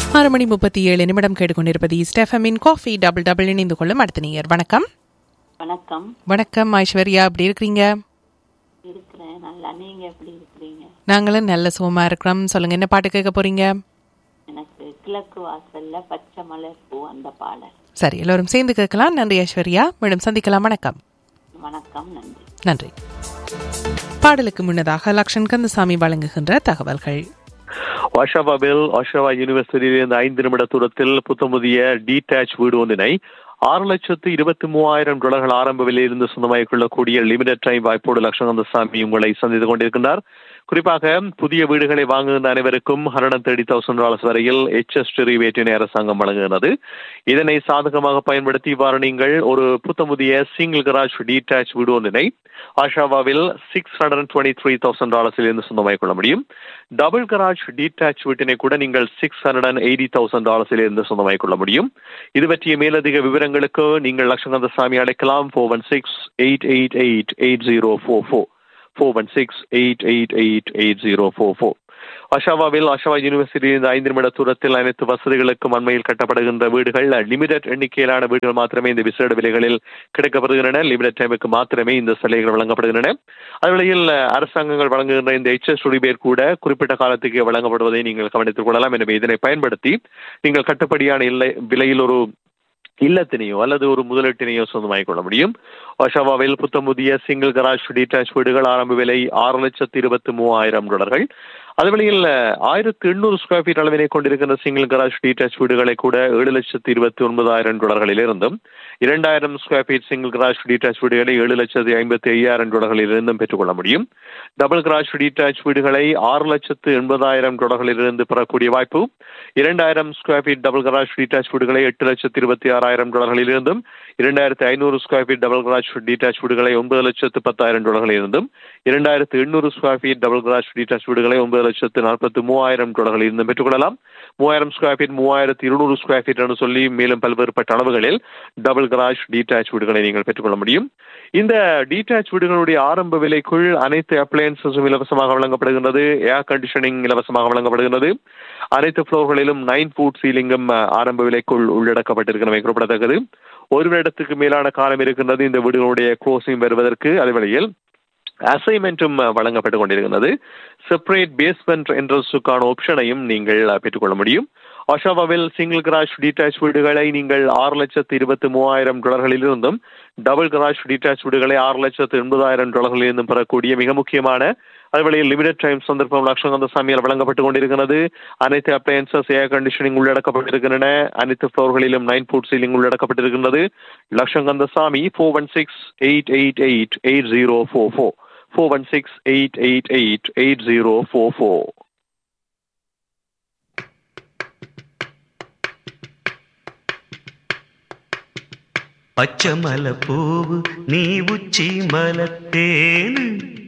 ஆறு மணி முப்பத்தி ஏழு நிமிடம் கேட்டுக்கொண்டிருப்பது ஸ்டெஃபமின் காஃபி டபுள் டபுள் இணைந்து கொள்ளும் அடுத்த நீயர் வணக்கம் வணக்கம் வணக்கம் ஐஸ்வர்யா எப்படி இருக்கிறீங்க இருக்கிறேன் நல்லா நீங்க எப்படி இருக்கிறீங்க நாங்களும் நல்ல சுகமா இருக்கிறோம் சொல்லுங்க என்ன பாட்டு கேட்க போறீங்க எனக்கு கிழக்கு வாசல்ல பச்சை மலர் பூ அந்த பாடல் சரி எல்லோரும் சேர்ந்து கேட்கலாம் நன்றி ஐஸ்வர்யா மீண்டும் சந்திக்கலாம் வணக்கம் வணக்கம் நன்றி நன்றி பாடலுக்கு முன்னதாக லக்ஷன் கந்தசாமி வழங்குகின்ற தகவல்கள் வாஷாபாவில் வாஷாவா யூனிவர்சிட்டியிலிருந்து ஐந்து நிமிட தூரத்தில் புத்தமுதிய டீடாச் வீடு ஒன்றினை ஆறு லட்சத்து இருபத்தி மூவாயிரம் டாலர்கள் ஆரம்ப விலையிலிருந்து சொந்தமாகிக் கொள்ளக்கூடிய லிமிடெட் டைம் வாய்ப்போடு லட்சகந்தசாமி உங்களை சந்தித்து கொண்டிருக்கின்றார் குறிப்பாக புதிய வீடுகளை வாங்குகின்ற அனைவருக்கும் ஹண்ட்ரட் தேர்ட்டி தௌசண்ட் டாலர்ஸ் வரையில் எச்எஸ் ரிவேட்டினை அரசாங்கம் வழங்குகிறது இதனை சாதகமாக பயன்படுத்தி இவ்வாறு நீங்கள் ஒரு புத்தமுதிய சிங்கிள் கராஜ் டீடாச் வீடு ஒன்றினை ஆஷாவாவில் six hundred twenty three thousand டாலர்ஸில் இருந்து சொந்தமாகிக் கொள்ள முடியும் டபுள் கராஜ் டீடாச் வீட்டினை கூட நீங்கள் six hundred and eighty thousand டாலர்ஸில் இருந்து சொந்தமாகிக் கொள்ள முடியும் இது பற்றிய மேலதிக விவரங்களுக்கு நீங்கள் லட்சகந்த சாமி அழைக்கலாம் four one six eight eight eight eight zero four four four one six eight eight eight eight zero four four அஷாவாவில் அஷாவா யூனிவர்சிட்டியில் ஐந்து நிமிட தூரத்தில் அனைத்து வசதிகளுக்கும் அண்மையில் கட்டப்படுகின்ற வீடுகள் லிமிடெட் எண்ணிக்கையிலான வீடுகள் மாத்திரமே இந்த விசேட விலைகளில் கிடைக்கப்படுகின்றன லிமிடெட் டைமுக்கு மாத்திரமே இந்த சலுகைகள் வழங்கப்படுகின்றன அதுவேளையில் அரசாங்கங்கள் வழங்குகின்ற இந்த எச்எஸ் பேர் கூட குறிப்பிட்ட காலத்துக்கு வழங்கப்படுவதை நீங்கள் கவனித்துக் கொள்ளலாம் எனவே இதனை பயன்படுத்தி நீங்கள் கட்டுப்படியான இல்லை விலையில் ஒரு இல்லத்தினையோ அல்லது ஒரு முதலீட்டினையோ சொந்தமாகிக் கொள்ள முடியும் ஒஷாவாவில் புத்தமுதிய சிங்கிள் கராஜ் டீடாச் வீடுகள் ஆரம்ப விலை ஆறு லட்சத்து இருபத்தி மூவாயிரம் டாலர்கள் அதுவழியில் ஆயிரத்தி எண்ணூறு ஸ்கொயர் ஃபீட் அளவினை கொண்டிருக்கின்ற சிங்கிள் கராஜ் டீடாச் வீடுகளை கூட ஏழு லட்சத்து இருபத்தி ஒன்பதாயிரம் டாலர்களில் இருந்தும் இரண்டாயிரம் square feet single garage detached வீடுகளை ஏழு லட்சத்து ஐம்பத்தி ஐயாயிரம் டாலர்களில் இருந்தும் பெற்றுக்கொள்ள முடியும் டபுள் கராஜ் டீடாச் வீடுகளை ஆறு லட்சத்து எண்பதாயிரம் டாலர்களில் இருந்து பெறக்கூடிய வாய்ப்பு இரண்டாயிரம் square feet double garage detached வீடுகளை எட்டு லட்சத்து இருபத்தி ஆறாயிரம் டாலர்களில் இருந்தும் இரண்டாயிரத்து ஐநூறு square feet double garage detached வீடுகளை ஒன்பது லட்சத்து பத்தாயிரம் டாலர்களில் இருந்தும் இரண்டாயிரத்து எண்ணூறு square feet double garage detached வீடுகளை ஒன்பது லட்சத்து நாற்பத்தி மூவாயிரம் டாலர்களில் இருந்தும் பெற்றுக்கொள்ளலாம் மூவாயிரம் ஸ்கொயர் ஃபீட் மூவாயிரத்து இருநூறு ஸ்கொயர் ஃபீட் என்று சொல்லி மேலும் பல்வேறுபட்ட அளவுகளில் டபுள் கராஜ் டீடாச் வீடுகளை நீங்கள் பெற்றுக்கொள்ள முடியும் இந்த டீடாச் வீடுகளுடைய ஆரம்ப விலைக்குள் அனைத்து அப்ளையன்சஸும் இலவசமாக வழங்கப்படுகின்றது ஏர் கண்டிஷனிங் இலவசமாக வழங்கப்படுகின்றது அனைத்து ஃப்ளோர்களிலும் நைன் ஃபுட் சீலிங்கும் ஆரம்ப விலைக்குள் உள்ளடக்கப்பட்டிருக்கிறவை குறிப்பிடத்தக்கது ஒரு வருடத்துக்கு மேலான காலம் இருக்கின்றது இந்த வீடுகளுடைய க்ளோசிங் வருவதற்கு அதே வேளையில் அசைன்மெண்ட்டும் வழங்கப்பட்டுக் கொண்டிருக்கிறது செப்பரேட் பேஸ்மெண்ட் என்ட்ரன்ஸுக்கான ஆப்ஷனையும் நீங்கள் பெற்றுக்கொள்ள முடியும் ஒஷாவாவில் சிங்கிள் கராஜ் டீடாச் வீடுகளை நீங்கள் ஆறு லட்சத்து இருபத்தி மூவாயிரம் டாலர்களில் இருந்தும் டபுள் கராஜ் டீடாச் வீடுகளை ஆறு லட்சத்து எண்பதாயிரம் டாலர்களில் இருந்தும் பெறக்கூடிய மிக முக்கியமான அதுவழியில் லிமிடெட் டைம் சந்தர்ப்பம் லட்சங்கந்த சாமியால் வழங்கப்பட்டுக் கொண்டிருக்கிறது அனைத்து அப்ளையன்சஸ் ஏர் கண்டிஷனிங் உள்ளடக்கப்பட்டிருக்கின்றன அனைத்து ஃப்ளோர்களிலும் நைன் ஃபுட் சீலிங் உள்ளடக்கப்பட்டிருக்கின்றது Latchakanthasamy four one six eight eight eight eight zero four four four one six eight eight eight eight zero four four பச்சை மலை பூவு நீ உச்சி மலத்தேனு